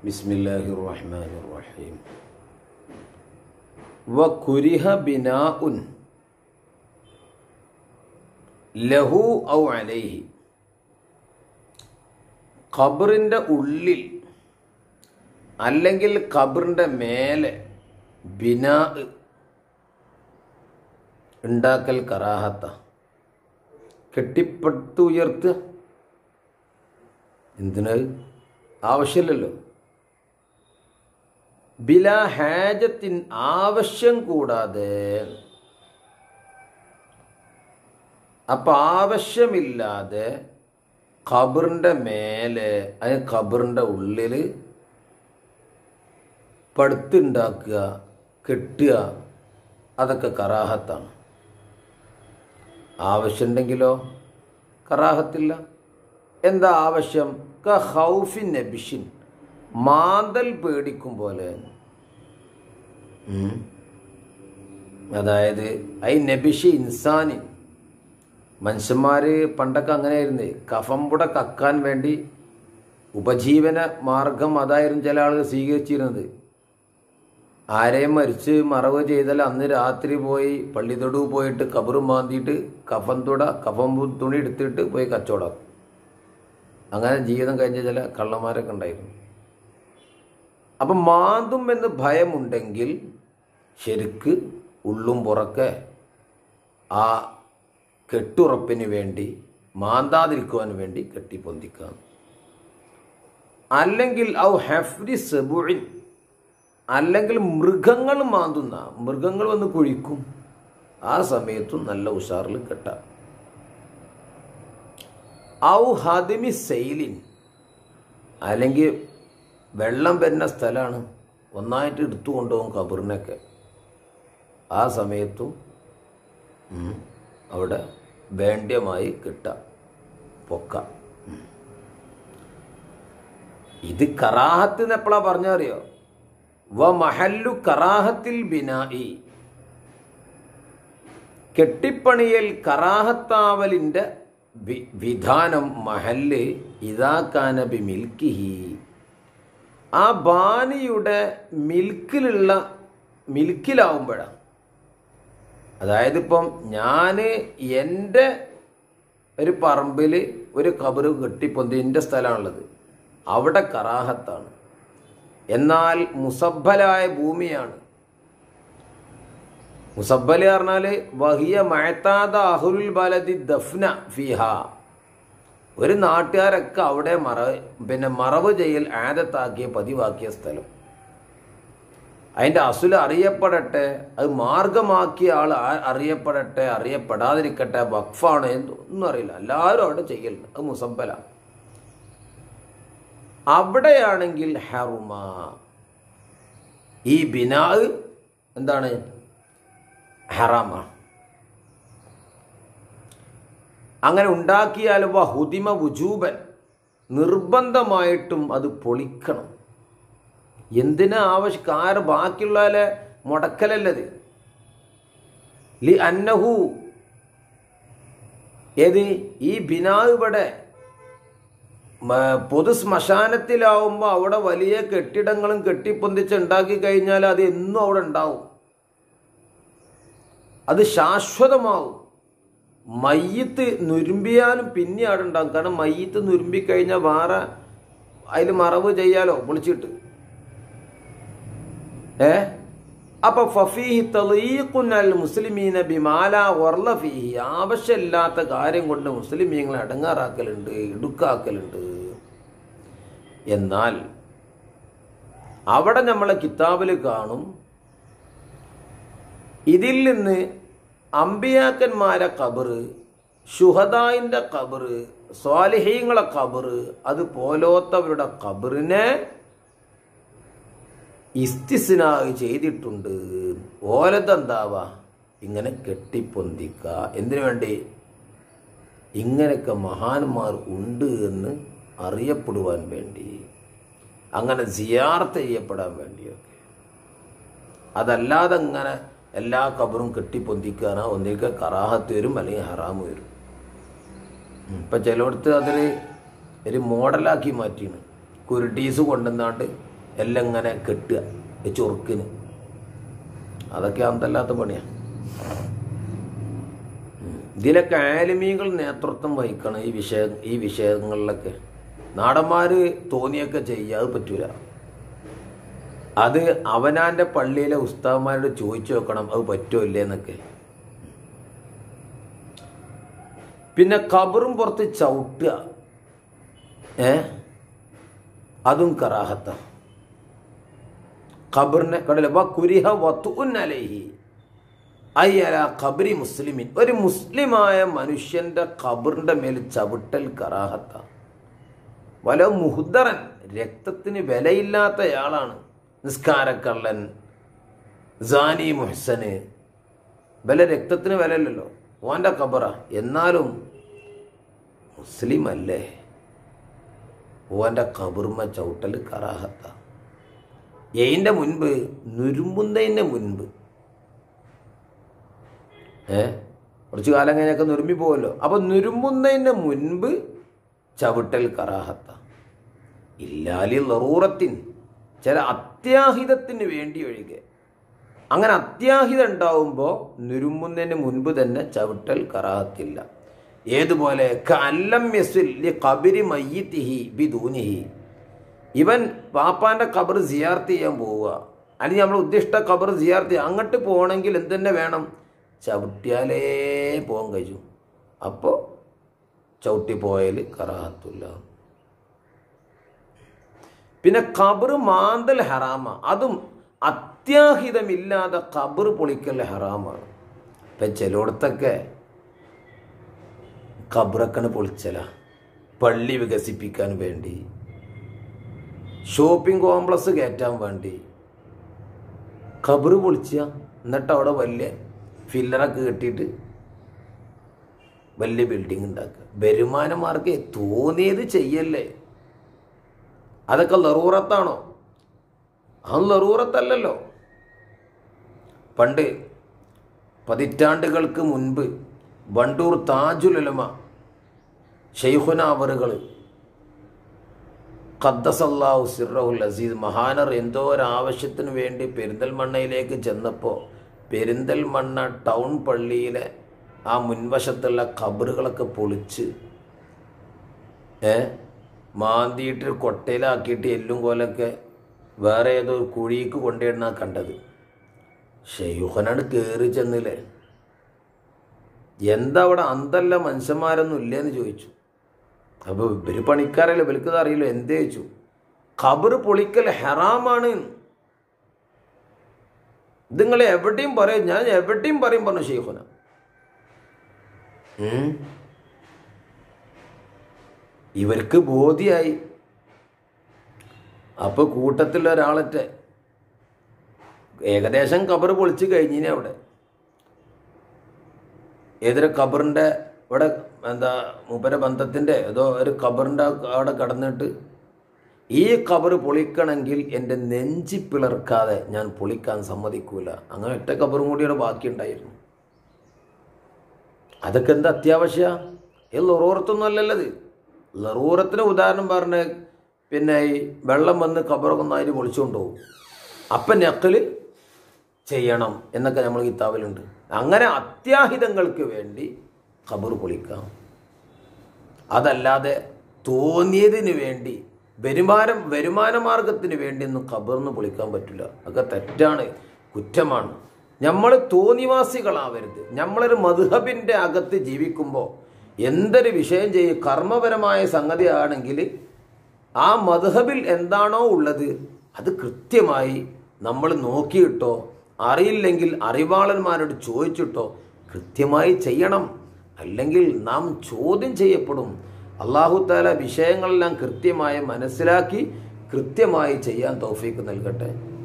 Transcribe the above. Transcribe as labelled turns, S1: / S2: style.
S1: بسم الله الرحمن الرحيم وكره بناء له أو عليه ഖബറിൻ്റെ ഉള്ളിൽ അല്ലെങ്കിൽ ഖബറിൻ്റെ മേലെ ബിനാ ഉണ്ടാക്കൽ കറാഹത്ത കെട്ടിപ്പടുത്തുയർത്തുക എന്തിനത് ആവശ്യമില്ലല്ലോ ബില ഹാജത്തിൻ ആവശ്യം കൂടാതെ അപ്പൊ ആവശ്യമില്ലാതെ ഖബറിന്റെ മേലെ അതിന് ഖബറിന്റെ ഉള്ളിൽ പടുത്തുണ്ടാക്കുക കെട്ടുക അതൊക്കെ കറാഹത്താണ് ആവശ്യമുണ്ടെങ്കിലോ കറാഹത്തില്ല എന്താ ആവശ്യം ക ഹൗഫിൻ നബിഷിൻ മാന്തൽ പേടിക്കും പോലെ ഉം. അതായത് ഐ നബിഷി ഇൻസാനിൻ മനുഷ്യന്മാര് പണ്ടൊക്കെ അങ്ങനെയായിരുന്നു കഫംപുട കക്കാൻ വേണ്ടി ഉപജീവന മാർഗം അതായിരുന്നു ചില ആളുകൾ സ്വീകരിച്ചിരുന്നത് ആരെയും മരിച്ച് മറവ് ചെയ്താൽ അന്ന് രാത്രി പോയി പള്ളിത്തൊടു പോയിട്ട് കബറും മാന്തിയിട്ട് കഫം തുട കഫം തുണി എടുത്തിട്ട് പോയി കച്ചവടം അങ്ങനെ ജീവിതം കഴിഞ്ഞ ചില കള്ളന്മാരൊക്കെ ഉണ്ടായിരുന്നു അപ്പം മാന്തും എന്ന് ഭയമുണ്ടെങ്കിൽ ശരിക്ക് ഉള്ളും പുറക്കെ ആ കെട്ടുറപ്പിന് വേണ്ടി മാന്താതിരിക്കുവാൻ വേണ്ടി കെട്ടിപ്പൊന്തിക്കാം അല്ലെങ്കിൽ ഔ ഹെഫ്രി സെബുഴിൻ അല്ലെങ്കിൽ മൃഗങ്ങൾ മാന്തുന്ന മൃഗങ്ങൾ വന്ന് കുഴിക്കും ആ സമയത്തും നല്ല ഉഷാറിൽ കെട്ടാം ഔ ഹദിമി സെയിലിൻ അല്ലെങ്കിൽ വെള്ളം വരുന്ന സ്ഥലമാണ് ഒന്നായിട്ട് എടുത്തു കൊണ്ടുപോകും കബറിനൊക്കെ ആ സമയത്തും ഉം, അവിടെ വേണ്ട്യമായി കിട്ടാം പൊക്ക ഉം. ഇത് കറാഹത്ത് എന്ന് എപ്പോഴാ പറഞ്ഞറിയോ വ മഹല്ലു കറാഹത്തിൽ ബിനായി കെട്ടിപ്പണിയൽ കറാഹത്താവലിൻ്റെ വി- വിധാനം മഹല്ല് ഇതാക്കാന ബി മിൽക്കിഹി ആ ബാനിയുടെ മിൽക്കിലുള്ള മിൽക്കിലാവുമ്പോഴാണ് അതായത് ഇപ്പം ഞാൻ എൻ്റെ ഒരു പറമ്പിൽ ഒരു കബറ് കെട്ടിപ്പൊന്തി എൻ്റെ സ്ഥലമാണുള്ളത് അവിടെ കറാഹത്താണ് എന്നാൽ മുസബ്ബലായ ഭൂമിയാണ് മുസബ്ബല് പറഞ്ഞാൽ വഹിയ മഴത്താത അഹുലുൽ ബലദി ദഫ്ന ഫിഹ ഒരു നാട്ടുകാരൊക്കെ അവിടെ മറ പിന്നെ മറവ് ചെയ്യൽ ആദത്താക്കിയ പതിവാക്കിയ സ്ഥലം അതിൻ്റെ അസുല അറിയപ്പെടട്ടെ അത് മാർഗമാക്കിയ ആൾ ആ- അറിയപ്പെടട്ടെ അറിയപ്പെടാതിരിക്കട്ടെ വഖഫാണ് ഒന്നും അറിയില്ല എല്ലാവരും അവിടെ ചെയ്യലുണ്ട് അത് മുസബ്ബല അവിടെയാണെങ്കിൽ ഹറുമ ഈ ബിനാ എന്താണ് ഹറാമാണ് അങ്ങനെ ഉണ്ടാക്കിയാൽ വഹുദിമ വുജൂബൻ നിർബന്ധമായിട്ടും അത് പൊളിക്കണം എന്തിനാ ആവശ്യം കാര് ബാക്കിയുള്ളവരെ മുടക്കലല്ലത് ലി അന്നഹു ഏത് ഈ ബിനാ ഇവിടെ മ- പൊതു ശ്മശാനത്തിലാവുമ്പോൾ അവിടെ വലിയ കെട്ടിടങ്ങളും കെട്ടിപ്പൊന്തിച്ച് ഉണ്ടാക്കി കഴിഞ്ഞാൽ അത് എന്നും അവിടെ ഉണ്ടാവും അത് ശാശ്വതമാവും മയ്യത്ത് നുരുമ്പിയാലും പിന്നെ അവിടെ ഉണ്ടാകും കാരണം മയ്യത്ത് നുരുമ്പിക്കഴിഞ്ഞാൽ വേറെ അതിൽ മറവ് ചെയ്യാലോ പൊളിച്ചിട്ട് ഏ അപ്പൊ ഫഫീഹി തലീഖുനൽ മുസ്ലിമീന ബിമാല വർല ഫീഹി ആവശ്യമില്ലാത്ത കാര്യം കൊണ്ട് മുസ്ലിമീങ്ങളെ അടങ്ങാറാക്കലുണ്ട് ഇടുക്കാക്കലുണ്ട് എന്നാൽ അവിടെ നമ്മളെ കിതാബിൽ കാണും ഇതിൽ നിന്ന് അമ്പിയാക്കന്മാരെ കബറ് ഷുഹദായിൻ്റെ കബറ് സ്വാലിഹീങ്ങളെ കബറ് അത് പോലോത്തവരുടെ കബറിനെ ഇസ്തിസ്നാഹ് ചെയ്തിട്ടുണ്ട് ഓലതെന്താവാ ഇങ്ങനെ കെട്ടിപ്പൊന്തിക്ക എന്തിനു വേണ്ടി ഇങ്ങനെയൊക്കെ മഹാന്മാർ ഉണ്ട് എന്ന് അറിയപ്പെടുവാൻ വേണ്ടി അങ്ങനെ സിയാർത്ത് ചെയ്യപ്പെടാൻ വേണ്ടിയൊക്കെ അതല്ലാതെ ഇങ്ങനെ എല്ലാ കബറും കെട്ടിപ്പൊന്തിക്കാനാ ഒന്നിലേക്ക് കറാഹത്ത് വരും അല്ലെങ്കിൽ ഹറാമ് വരും ഉം. ഇപ്പം ചിലയിടത്ത് അതിൽ ഒരു മോഡലാക്കി മാറ്റിയാണ് കുരുട്ടീസ് കൊണ്ടുവന്നാണ്ട് എല്ലാം ഇങ്ങനെ കെട്ടുക ഈ ചൊറുക്കിന് അതൊക്കെ അന്തല്ലാത്ത പണിയാണ് ഇതിലൊക്കെ ആലിമീകൾ നേതൃത്വം വഹിക്കണം ഈ വിഷയ ഈ വിഷയങ്ങളിലൊക്കെ നാടന്മാര് തോന്നിയൊക്കെ ചെയ്യുക അത് പറ്റൂല അത് അവനാന്റെ പള്ളിയിലെ ഉസ്താവന്മാരോട് ചോദിച്ചു നോക്കണം അത് പറ്റുമോ ഇല്ലേ എന്നൊക്കെ പിന്നെ കബറും പുറത്ത് ചവിട്ടുക ഏ അതും കറാഹത്ത ഖബറിനെ കടല വ കുരിഹ വത്തുൻ അലൈഹി അയ്യല ഖബരി മുസ്ലിമിൻ ഒരു മുസ്ലിമായ മനുഷ്യന്റെ ഖബറിന്റെ മേൽ ചവിട്ടൽ കറാഹത്ത വല മുഹുദറൻ രക്തത്തിന് വിലയില്ലാത്തയാളാണ് നിസ്കാരക്കള്ളൻ സാനി മുഹ്സന് വില രക്തത്തിന് വിലയില്ലല്ലോ ഓൻ്റെ ഖബറ എന്നാലും മുസ്ലിം അല്ലേ ഓൻ്റെ ഖബറുമ ചവിട്ടൽ കറാഹത്ത എയിൻ്റെ മുൻപ് നുരുമ്പുന്നതിൻ്റെ മുൻപ് ഏ കുറച്ച് കാലം കഴിഞ്ഞൊക്കെ നുരുമ്പി പോകുമല്ലോ അപ്പം നുരുമ്പുന്നതിന് മുൻപ് ചവിട്ടൽ കറാഹത്ത ഇല്ലാലി ലറൂറത്തിൻ ചില അത്യാഹിതത്തിന് വേണ്ടി ഒഴികെ അങ്ങനെ അത്യാഹിതം ഉണ്ടാവുമ്പോൾ നുരുമ്പുന്നതിന് മുൻപ് തന്നെ ചവിട്ടൽ കറാഹത്തില്ല ഏതുപോലെ കല്ലം യസുൽ ലി കബരി മയ്യത്തിഹി ബിദൂനിഹി ഇവൻ പാപ്പാന്റെ ഖബർ സിയാർത്ത് ചെയ്യാൻ പോവുക അല്ലെങ്കിൽ നമ്മൾ ഉദ്ദിഷ്ട ഖബർ സിയാർത്ത് അങ്ങോട്ട് പോകണമെങ്കിൽ എന്ത് തന്നെ വേണം ചവിട്ടിയാലേ പോകാൻ കഴിയും അപ്പോൾ ചവിട്ടി പോയാൽ കറാഹത്തില്ല പിന്നെ ഖബർ മാന്തൽ ഹറാമ അതും അത്യാഹിതമില്ലാതെ ഖബർ പൊളിക്കൽ ഹറാമാണ് ഇപ്പം ചിലയിടത്തൊക്കെ ഖബറൊക്കെ പൊളിച്ചല പള്ളി വികസിപ്പിക്കാൻ വേണ്ടി ഷോപ്പിംഗ് കോംപ്ലക്സ് കയറ്റാൻ വേണ്ടി ഖബർ പൊളിച്ച എന്നിട്ട് അവിടെ വലിയ ഫില്ലറൊക്കെ കെട്ടിയിട്ട് വലിയ ബിൽഡിംഗ് ഉണ്ടാക്കുക വരുമാനമാർക്ക് തോന്നിയത് ചെയ്യല്ലേ അതൊക്കെ ലറൂറത്താണോ അത് ലറൂറത്തല്ലല്ലോ പണ്ട് പതിറ്റാണ്ടുകൾക്ക് മുൻപ് വണ്ടൂർ താജുലമ ഷെയ്ഖുന അവറുകൾ ഖദ്ദസല്ലാഹു സിറഹുൽ അസീസ് മഹാനർ എന്തോ ഒരാവശ്യത്തിന് വേണ്ടി പെരിന്തൽമണ്ണയിലേക്ക് ചെന്നപ്പോൾ പെരിന്തൽമണ്ണ ടൗൺ പള്ളിയിലെ ആ മുൻവശത്തുള്ള ഖബറുകളൊക്കെ പൊളിച്ച് ഏ മാന്തിയിട്ട് കൊട്ടയിലാക്കിയിട്ട് എല്ലും കോലൊക്കെ വേറെ ഏതോ ഒരു കുഴിക്ക് കൊണ്ടുവരുന്ന കണ്ടത് ഷെയ്ഖുനാണ് കയറി ചെന്നില്ലേ എന്താ അവിടെ അന്തല്ല മനുഷ്യന്മാരൊന്നും ഇല്ലേന്ന് ചോദിച്ചു അപ്പോൾ ഇവര് പണിക്കാരല്ലേ ഇവർക്ക് അറിയില്ല എന്ത് ചോദിച്ചു ഖബർ പൊളിക്കൽ ഹെറാമാണ് ഇത് നിങ്ങൾ എവിടെയും പറയും ഞാൻ എവിടെയും പറയും പറഞ്ഞു ഷെയ്ഖുന ഉം. ഇവർക്ക് ബോധ്യായി അപ്പൊ കൂട്ടത്തിൽ ഒരാളറ്റെ ഏകദേശം കബർ പൊളിച്ച് കഴിഞ്ഞിനെ അവിടെ ഏതൊരു ഖബറിൻ്റെ ഇവിടെ എന്താ മൂപ്പര ബന്ധത്തിൻ്റെ ഏതോ ഒരു ഖബറിൻ്റെ അവിടെ കടന്നിട്ട് ഈ ഖബർ പൊളിക്കണമെങ്കിൽ എൻ്റെ നെഞ്ചി പിളർക്കാതെ ഞാൻ പൊളിക്കാൻ സമ്മതിക്കൂല അങ്ങനെ ഒറ്റ ഖബറും കൂടിയുടെ ബാക്കിയുണ്ടായിരുന്നു അതൊക്കെ എന്താ അത്യാവശ്യ ഇത് ലറൂറത്തൊന്നും അല്ലല്ലത് ലറൂറത്തിന് ഉദാഹരണം പറഞ്ഞ് പിന്നെ ഈ വെള്ളം വന്ന് ഖബറൊക്കെ ഒന്നായി പൊളിച്ചുകൊണ്ട് പോകും അപ്പം നക്കല് ചെയ്യണം എന്നൊക്കെ നമ്മൾ കിതാബിലുണ്ട് അങ്ങനെ അത്യാഹിതങ്ങൾക്ക് വേണ്ടി ഖബർ പൊളിക്കാം അതല്ലാതെ തോന്നിയതിന് വേണ്ടി വരുമാനം വരുമാന മാർഗത്തിന് വേണ്ടി ഒന്നും ഖബറിന് പൊളിക്കാൻ പറ്റില്ല അതൊക്കെ തെറ്റാണ് കുറ്റമാണ് നമ്മൾ തോന്നിവാസികളാവരുത് നമ്മളൊരു മധുഹബിൻ്റെ അകത്ത് ജീവിക്കുമ്പോൾ എന്തൊരു വിഷയം ചെയ്യും കർമ്മപരമായ സംഗതിയാണെങ്കിൽ ആ മധുഹബിൽ എന്താണോ ഉള്ളത് അത് കൃത്യമായി നമ്മൾ നോക്കിയിട്ടോ അറിയില്ലെങ്കിൽ അറിവാളന്മാരോട് ചോദിച്ചിട്ടോ കൃത്യമായി ചെയ്യണം അല്ലെങ്കിൽ നാം ചോദ്യം ചെയ്യപ്പെടും അള്ളാഹു താല വിഷയങ്ങളെല്ലാം കൃത്യമായി മനസ്സിലാക്കി കൃത്യമായി ചെയ്യാൻ തൗഫീക്ക് നൽകട്ടെ